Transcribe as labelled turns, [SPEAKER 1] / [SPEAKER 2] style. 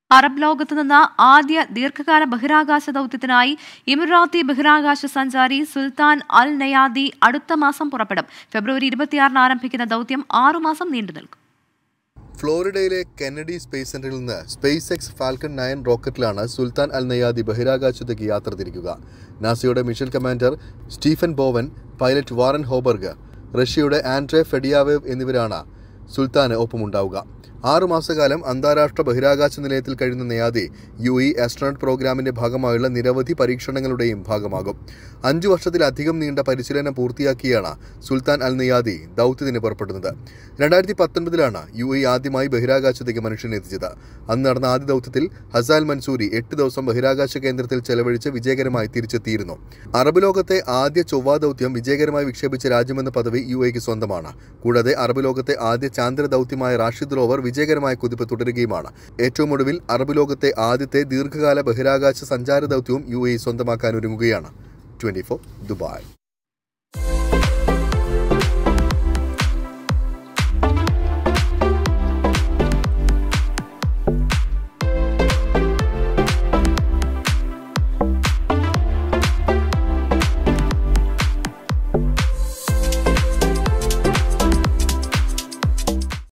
[SPEAKER 1] Arab ലോകത്ത് നിന്ന് ആദ്യ ദീർഘകാല ബഹിരാകാശ ദൗത്യത്തിനായി ഇമിറാത്തി ബഹിരാകാശ സഞ്ചാരി സുൽത്താൻ അൽ നയാദി അടുത്ത മാസം പുറപ്പെടും ഫെബ്രുവരി ഇരുപത്തിയാറിന് ആരംഭിക്കുന്ന ദൗത്യം ആറുമാസം നീണ്ടു നിൽക്കും
[SPEAKER 2] ഫ്ലോറിഡയിലെ കെന്നഡി സ്പേസ് സെന്ററിൽ നിന്ന് സ്പേസ് എക്സ് ഫാൽക്കൺ നയൻ റോക്കറ്റിലാണ് സുൽത്താൻ അൽ നയാദി ബഹിരാകാശത്തേക്ക് യാത്ര തിരിക്കുക നാസയുടെ mission commander Stephen Bowen pilot Warren Hoburg റഷ്യയുടെ ആൻഡ്രെ ഫെഡിയാവേവ് എന്നിവരാണ് സുൽത്താന് ഒപ്പമുണ്ടാവുക ആറു മാസക്കാലം അന്താരാഷ്ട്ര ബഹിരാകാശ നിലയത്തിൽ കഴിയുന്ന നയാദി യു ഇ ആസ്ട്രോണറ്റ് പ്രോഗ്രാമിന്റെ ഭാഗമായുള്ള നിരവധി പരീക്ഷണങ്ങളുടെയും ഭാഗമാകും അഞ്ചു വർഷത്തിലധികം നീണ്ട പരിശീലനം പൂർത്തിയാക്കിയാണ് സുൽത്താൻ അൽ നയാദി ദൗത്യത്തിന് പുറപ്പെടുന്നത് രണ്ടായിരത്തി പത്തൊൻപതിലാണ് യു എ ആദ്യമായി ബഹിരാകാശത്തേക്ക് മനുഷ്യനെ എത്തിച്ചത് അന്ന് നടന്ന ആദ്യ ദൗത്യത്തിൽ ഹസാൽ മൻസൂരി എട്ട് ദിവസം ബഹിരാകാശ കേന്ദ്രത്തിൽ ചെലവഴിച്ച് വിജയകരമായി തിരിച്ചെത്തിയിരുന്നു അറബ് ലോകത്തെ ആദ്യ ചൊവ്വാ ദൗത്യം വിജയകരമായി വിക്ഷേപിച്ച രാജ്യമെന്ന പദവി യു എക്ക് സ്വന്തമാണ് കൂടാതെ അറബ് ലോകത്തെ ആദ്യ ചാന്ദ്ര ദൗത്യമായ റാഷിദ് റോവർ വിജയകരമായ കുതിപ്പ് തുടരുകയുമാണ് ഏറ്റവും ഒടുവിൽ അറബ് ലോകത്തെ ആദ്യത്തെ ദീർഘകാല ബഹിരാകാശ സഞ്ചാര ദൗത്യവും യു എ സ്വന്തമാക്കാൻ ഒരുങ്ങുകയാണ് ട്വന്റി ദുബായ്